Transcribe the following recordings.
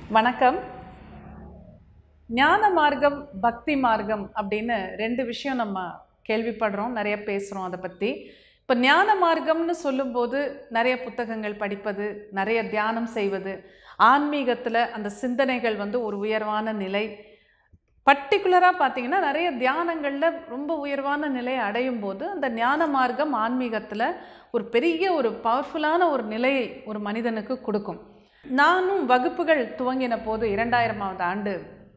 வணக்கம் ஞான மார்க்கம் பக்தி மார்க்கம் அப்படின்னு ரெண்டு விஷயம் நம்ம கேள்விப்படுறோம் நிறைய பேசுகிறோம் அதை பற்றி இப்போ ஞான மார்க்கம்னு சொல்லும்போது நிறைய புத்தகங்கள் படிப்பது நிறைய தியானம் செய்வது ஆன்மீகத்தில் அந்த சிந்தனைகள் வந்து ஒரு உயர்வான நிலை பர்டிகுலராக பார்த்தீங்கன்னா நிறைய தியானங்களில் ரொம்ப உயர்வான நிலையை அடையும் போது அந்த ஞான மார்க்கம் ஆன்மீகத்தில் ஒரு பெரிய ஒரு பவர்ஃபுல்லான ஒரு நிலையை ஒரு மனிதனுக்கு கொடுக்கும் நானும் வகுப்புகள் துவங்கின போது இரண்டாயிரமாவது ஆண்டு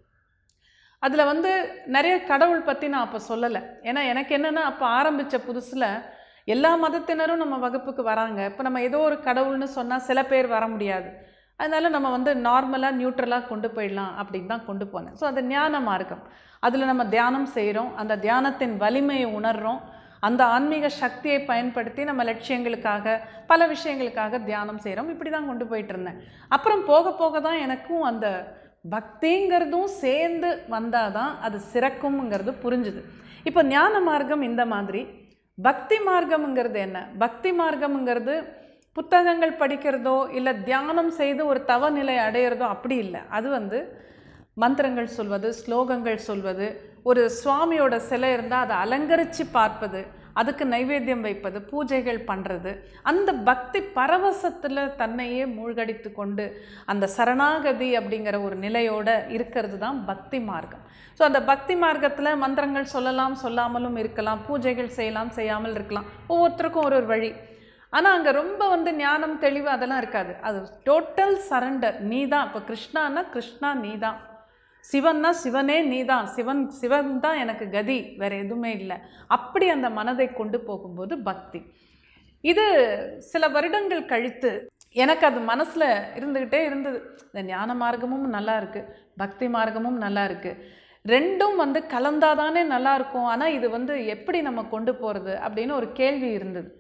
அதில் வந்து நிறைய கடவுள் பற்றி நான் அப்போ சொல்லலை ஏன்னா எனக்கு என்னென்னா அப்போ ஆரம்பித்த புதுசில் எல்லா மதத்தினரும் நம்ம வகுப்புக்கு வராங்க இப்போ நம்ம ஏதோ ஒரு கடவுள்னு சொன்னால் சில பேர் வர முடியாது அதனால நம்ம வந்து நார்மலாக நியூட்ரலாக கொண்டு போயிடலாம் அப்படின்னு தான் கொண்டு போனேன் ஸோ அது ஞான மார்க்கம் அதில் நம்ம தியானம் செய்கிறோம் அந்த தியானத்தின் வலிமையை உணர்கிறோம் அந்த ஆன்மீக சக்தியை பயன்படுத்தி நம்ம லட்சியங்களுக்காக பல விஷயங்களுக்காக தியானம் செய்கிறோம் இப்படி தான் கொண்டு போயிட்டு இருந்தேன் அப்புறம் போக போக தான் எனக்கும் அந்த பக்திங்கிறதும் சேர்ந்து வந்தால் தான் அது சிறக்கும்ங்கிறது புரிஞ்சுது இப்போ ஞான மார்க்கம் இந்த மாதிரி பக்தி மார்க்கம்ங்கிறது என்ன பக்தி மார்க்கம்ங்கிறது புத்தகங்கள் படிக்கிறதோ இல்லை தியானம் செய்து ஒரு தவநிலை அடையிறதோ அப்படி இல்லை அது வந்து மந்திரங்கள் சொல்வது ஸ்லோகங்கள் சொல்வது ஒரு சுவாமியோட சிலை இருந்தால் அதை அலங்கரித்து பார்ப்பது அதுக்கு நைவேத்தியம் வைப்பது பூஜைகள் பண்ணுறது அந்த பக்தி பரவசத்தில் தன்னையே மூழ்கடித்து கொண்டு அந்த சரணாகதி அப்படிங்கிற ஒரு நிலையோடு இருக்கிறது தான் பக்தி மார்க்கம் ஸோ அந்த பக்தி மார்க்கத்தில் மந்திரங்கள் சொல்லலாம் சொல்லாமலும் இருக்கலாம் பூஜைகள் செய்யலாம் செய்யாமல் இருக்கலாம் ஒவ்வொருத்தருக்கும் ஒரு ஒரு வழி ஆனால் அங்கே ரொம்ப வந்து ஞானம் தெளிவு அதெல்லாம் இருக்காது அது டோட்டல் சரண்டர் நீ தான் இப்போ கிருஷ்ணான்னா கிருஷ்ணா நீ தான் சிவன்னா சிவனே நீ தான் சிவன் சிவன் தான் எனக்கு கதி வேறு எதுவுமே இல்லை அப்படி அந்த மனதை கொண்டு போகும்போது பக்தி இது சில வருடங்கள் கழித்து எனக்கு அது மனசில் இருந்துக்கிட்டே இருந்தது இந்த ஞான மார்க்கமும் நல்லா இருக்குது பக்தி மார்க்கமும் நல்லா இருக்குது ரெண்டும் வந்து கலந்தாதானே நல்லா இருக்கும் ஆனால் இது வந்து எப்படி நம்ம கொண்டு போகிறது அப்படின்னு ஒரு கேள்வி இருந்தது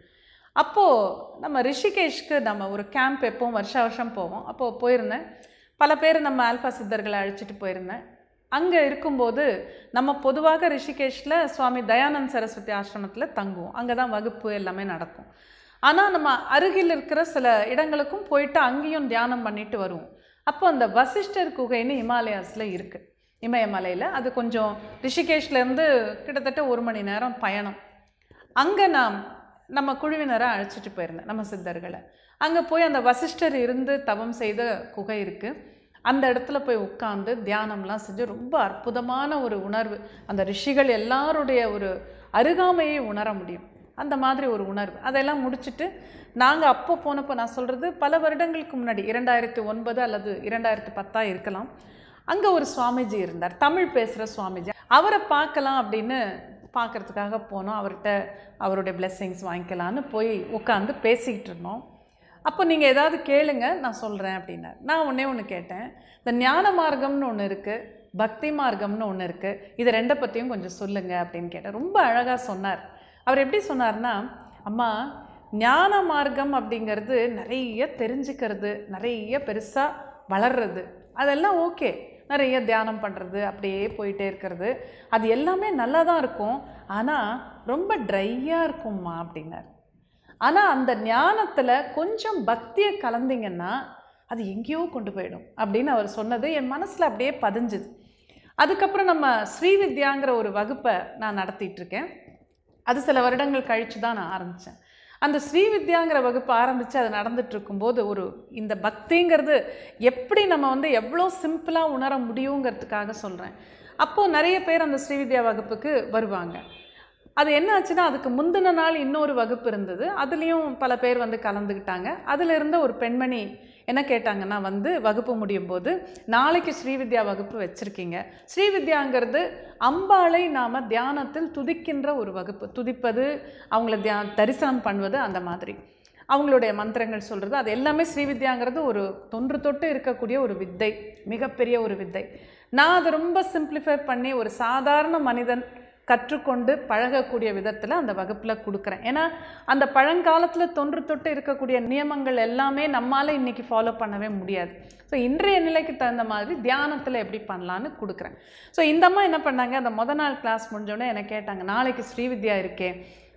அப்போது நம்ம ரிஷிகேஷ்க்கு நம்ம ஒரு கேம்ப் எப்போவும் வருஷ வருஷம் போவோம் அப்போது போயிருந்தேன் பல பேர் நம்ம ஆல்ஃபா சித்தர்களை அழைச்சிட்டு போயிருந்தேன் அங்கே இருக்கும்போது நம்ம பொதுவாக ரிஷிகேஷில் சுவாமி தயானந்த் சரஸ்வதி ஆசிரமத்தில் தங்குவோம் அங்கே தான் வகுப்பு எல்லாமே நடக்கும் ஆனால் நம்ம அருகில் இருக்கிற சில இடங்களுக்கும் போயிட்டு அங்கேயும் தியானம் பண்ணிட்டு வருவோம் அப்போ அந்த வசிஷ்டர் குகைன்னு ஹிமாலயாஸில் இருக்குது இமயமலையில் அது கொஞ்சம் ரிஷிகேஷ்லேருந்து கிட்டத்தட்ட ஒரு மணி நேரம் பயணம் அங்கே நான் நம்ம குழுவினரை அழைச்சிட்டு போயிருந்தேன் நம்ம சித்தர்களை அங்கே போய் அந்த வசிஷ்டர் இருந்து தவம் செய்த குகை இருக்குது அந்த இடத்துல போய் உட்காந்து தியானம்லாம் செஞ்சு ரொம்ப அற்புதமான ஒரு உணர்வு அந்த ரிஷிகள் எல்லாருடைய ஒரு அருகாமையை உணர முடியும் அந்த மாதிரி ஒரு உணர்வு அதெல்லாம் முடிச்சுட்டு நாங்கள் அப்போ போனப்போ நான் சொல்கிறது பல வருடங்களுக்கு முன்னாடி இரண்டாயிரத்தி ஒன்பது அல்லது இரண்டாயிரத்தி பத்தா இருக்கலாம் அங்கே ஒரு சுவாமிஜி இருந்தார் தமிழ் பேசுகிற சுவாமிஜி அவரை பார்க்கலாம் அப்படின்னு பார்க்குறதுக்காக போனோம் அவர்கிட்ட அவருடைய பிளெஸ்ஸிங்ஸ் வாங்கிக்கலான்னு போய் உட்காந்து பேசிக்கிட்டு இருந்தோம் அப்போ நீங்கள் ஏதாவது கேளுங்க நான் சொல்கிறேன் அப்படின்னார் நான் ஒன்றே ஒன்று கேட்டேன் இந்த ஞான மார்க்கம்னு ஒன்று இருக்குது பக்தி மார்க்கம்னு ஒன்று இருக்குது இது ரெண்டை பற்றியும் கொஞ்சம் சொல்லுங்கள் அப்படின்னு கேட்டேன் ரொம்ப அழகாக சொன்னார் அவர் எப்படி சொன்னார்னா அம்மா ஞான மார்க்கம் அப்படிங்கிறது நிறைய தெரிஞ்சுக்கிறது நிறைய பெருசாக வளர்றது அதெல்லாம் ஓகே நிறைய தியானம் பண்ணுறது அப்படியே போயிட்டே இருக்கிறது அது எல்லாமே நல்லா தான் இருக்கும் ஆனால் ரொம்ப ட்ரையாக இருக்கும்மா அப்படின்னார் ஆனால் அந்த ஞானத்தில் கொஞ்சம் பக்தியை கலந்தீங்கன்னா அது எங்கேயோ கொண்டு போயிடும் அப்படின்னு அவர் சொன்னது என் மனசில் அப்படியே பதிஞ்சுது அதுக்கப்புறம் நம்ம ஸ்ரீவித்யாங்கிற ஒரு வகுப்பை நான் நடத்திட்டு இருக்கேன் அது சில வருடங்கள் கழித்து தான் நான் ஆரம்பித்தேன் அந்த ஸ்ரீவித்யாங்கிற வகுப்பு ஆரம்பித்து அது நடந்துட்டு இருக்கும்போது ஒரு இந்த பக்திங்கிறது எப்படி நம்ம வந்து எவ்வளோ சிம்பிளாக உணர முடியுங்கிறதுக்காக சொல்கிறேன் அப்போது நிறைய பேர் அந்த ஸ்ரீவித்யா வகுப்புக்கு வருவாங்க அது என்ன ஆச்சுன்னா அதுக்கு முந்தின நாள் இன்னொரு வகுப்பு இருந்தது அதுலேயும் பல பேர் வந்து கலந்துக்கிட்டாங்க அதில் இருந்த ஒரு பெண்மணி என்ன கேட்டாங்கன்னா வந்து வகுப்பு முடியும் போது நாளைக்கு ஸ்ரீவித்யா வகுப்பு வச்சுருக்கீங்க ஸ்ரீவித்யாங்கிறது அம்பாளை நாம் தியானத்தில் துதிக்கின்ற ஒரு வகுப்பு துதிப்பது அவங்கள தியா தரிசனம் பண்ணுவது அந்த மாதிரி அவங்களுடைய மந்திரங்கள் சொல்கிறது அது எல்லாமே ஸ்ரீவித்யாங்கிறது ஒரு தொன்று தொட்டு இருக்கக்கூடிய ஒரு வித்தை மிகப்பெரிய ஒரு வித்தை நான் அதை ரொம்ப சிம்பிளிஃபை பண்ணி ஒரு சாதாரண மனிதன் கற்றுக்கொண்டு பழகக்கூடிய விதத்தில் அந்த வகுப்பில் கொடுக்குறேன் ஏன்னா அந்த பழங்காலத்தில் தொன்று தொட்டு இருக்கக்கூடிய நியமங்கள் எல்லாமே நம்மால் இன்றைக்கி ஃபாலோ பண்ணவே முடியாது ஸோ இன்றைய நிலைக்கு தகுந்த மாதிரி தியானத்தில் எப்படி பண்ணலான்னு கொடுக்குறேன் ஸோ இந்த அம்மா என்ன பண்ணாங்க அந்த முத நாள் கிளாஸ் முடிஞ்சோடனே என்ன கேட்டாங்க நாளைக்கு ஸ்ரீவித்யா இருக்கே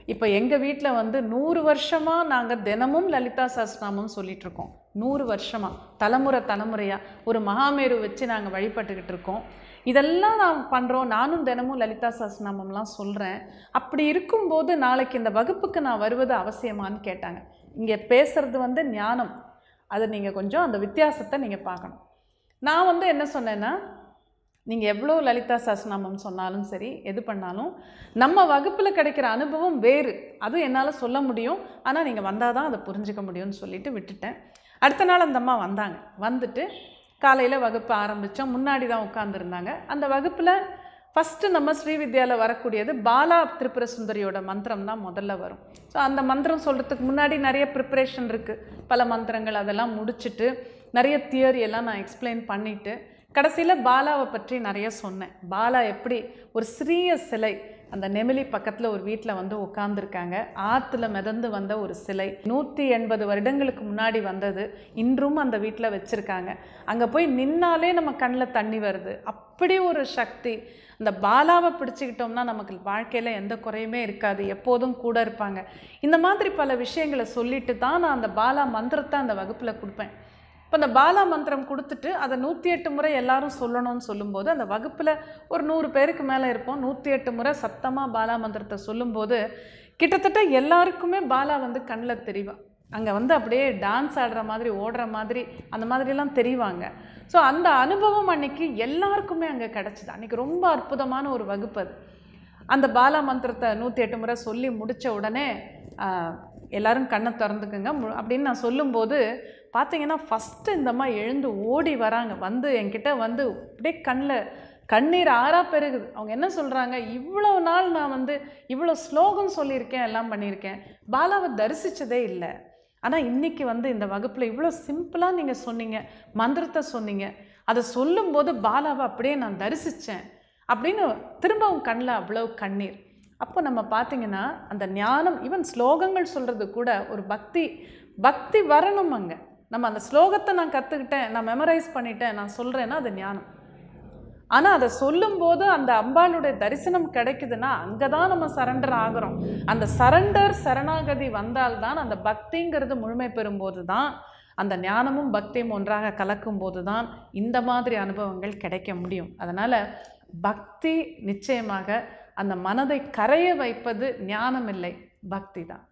இப்போ எங்கள் வீட்டில் வந்து நூறு வருஷமாக நாங்கள் தினமும் லலிதா சஹஸ்ரநாமம் சொல்லிட்டு இருக்கோம் நூறு வருஷமாக தலைமுறை தலைமுறையாக ஒரு மகாமேரு வச்சு நாங்கள் வழிபட்டுக்கிட்டு இருக்கோம் இதெல்லாம் நான் பண்ணுறோம் நானும் தினமும் லலிதா சஹஸ்ரநாமம்லாம் சொல்கிறேன் அப்படி இருக்கும்போது நாளைக்கு இந்த வகுப்புக்கு நான் வருவது அவசியமான்னு கேட்டாங்க இங்கே பேசுறது வந்து ஞானம் அதை நீங்கள் கொஞ்சம் அந்த வித்தியாசத்தை நீங்கள் பார்க்கணும் நான் வந்து என்ன சொன்னேன்னா நீங்கள் எவ்வளோ லலிதா சஹஸ்ரநாமம் சொன்னாலும் சரி எது பண்ணாலும் நம்ம வகுப்பில் கிடைக்கிற அனுபவம் வேறு அதுவும் என்னால் சொல்ல முடியும் ஆனால் நீங்கள் வந்தால் தான் அதை புரிஞ்சுக்க முடியும்னு சொல்லிட்டு விட்டுட்டேன் அடுத்த நாள் அந்த அம்மா வந்தாங்க வந்துட்டு காலையில் வகுப்பு ஆரம்பித்தோம் முன்னாடி தான் உட்காந்துருந்தாங்க அந்த வகுப்பில் ஃபஸ்ட்டு நம்ம ஸ்ரீவித்யாவில் வரக்கூடியது பாலா திரிபுர சுந்தரியோட மந்திரம் தான் முதல்ல வரும் ஸோ அந்த மந்திரம் சொல்கிறதுக்கு முன்னாடி நிறைய ப்ரிப்பரேஷன் இருக்குது பல மந்திரங்கள் அதெல்லாம் முடிச்சுட்டு நிறைய தியரி எல்லாம் நான் எக்ஸ்பிளைன் பண்ணிவிட்டு கடைசியில் பாலாவை பற்றி நிறைய சொன்னேன் பாலா எப்படி ஒரு சிறிய சிலை அந்த நெமிலி பக்கத்தில் ஒரு வீட்டில் வந்து உட்காந்துருக்காங்க ஆற்றுல மிதந்து வந்த ஒரு சிலை நூற்றி எண்பது வருடங்களுக்கு முன்னாடி வந்தது இன்றும் அந்த வீட்டில் வச்சுருக்காங்க அங்கே போய் நின்னாலே நம்ம கண்ணில் தண்ணி வருது அப்படி ஒரு சக்தி அந்த பாலாவை பிடிச்சிக்கிட்டோம்னா நமக்கு வாழ்க்கையில் எந்த குறையுமே இருக்காது எப்போதும் கூட இருப்பாங்க இந்த மாதிரி பல விஷயங்களை சொல்லிட்டு தான் நான் அந்த பாலா மந்திரத்தை அந்த வகுப்பில் கொடுப்பேன் இப்போ அந்த பாலா மந்திரம் கொடுத்துட்டு அதை நூற்றி எட்டு முறை எல்லாரும் சொல்லணும்னு சொல்லும்போது அந்த வகுப்பில் ஒரு நூறு பேருக்கு மேலே இருப்போம் நூற்றி எட்டு முறை சத்தமாக பாலா மந்திரத்தை சொல்லும்போது கிட்டத்தட்ட எல்லாருக்குமே பாலா வந்து கண்ணில் தெரிவா அங்கே வந்து அப்படியே டான்ஸ் ஆடுற மாதிரி ஓடுற மாதிரி அந்த மாதிரிலாம் தெரிவாங்க ஸோ அந்த அனுபவம் அன்னைக்கு எல்லாருக்குமே அங்கே கிடச்சிது அன்றைக்கி ரொம்ப அற்புதமான ஒரு வகுப்பு அது அந்த பாலா மந்திரத்தை நூற்றி எட்டு முறை சொல்லி முடித்த உடனே ஆஹ், எல்லாரும் கண்ணை திறந்துக்குங்க மு- அப்படின்னு நான் சொல்லும்போது பார்த்தீங்கன்னா ஃபஸ்ட்டு இந்த அம்மா எழுந்து ஓடி வராங்க வந்து என்கிட்ட வந்து அப்படியே கண்ணில் கண்ணீர் ஆறா பெருகுது அவங்க என்ன சொல்கிறாங்க இவ்வளோ நாள் நான் வந்து இவ்வளோ ஸ்லோகம் சொல்லியிருக்கேன் எல்லாம் பண்ணியிருக்கேன் பாலாவை தரிசித்ததே இல்லை ஆனால் இன்னைக்கு வந்து இந்த வகுப்பில் இவ்வளோ சிம்பிளாக நீங்கள் சொன்னீங்க மந்திரத்தை சொன்னீங்க அதை சொல்லும்போது பாலாவை அப்படியே நான் தரிசித்தேன் அப்படின்னு திரும்பவும் கண்ணில் அவ்வளோ கண்ணீர் அப்போ நம்ம பார்த்தீங்கன்னா அந்த ஞானம் ஈவன் ஸ்லோகங்கள் சொல்கிறது கூட ஒரு பக்தி பக்தி வரணும் அங்கே நம்ம அந்த ஸ்லோகத்தை நான் கற்றுக்கிட்டேன் நான் மெமரைஸ் பண்ணிட்டேன் நான் சொல்கிறேன்னா அது ஞானம் ஆனால் அதை சொல்லும்போது அந்த அம்பாளுடைய தரிசனம் கிடைக்குதுன்னா அங்கே தான் நம்ம சரண்டர் ஆகிறோம் அந்த சரண்டர் சரணாகதி வந்தால்தான் அந்த பக்திங்கிறது முழுமை பெறும்போது தான் அந்த ஞானமும் பக்தியும் ஒன்றாக கலக்கும் போது தான் இந்த மாதிரி அனுபவங்கள் கிடைக்க முடியும் அதனால் பக்தி நிச்சயமாக அந்த மனதை கரைய வைப்பது ஞானம் இல்லை பக்தி தான்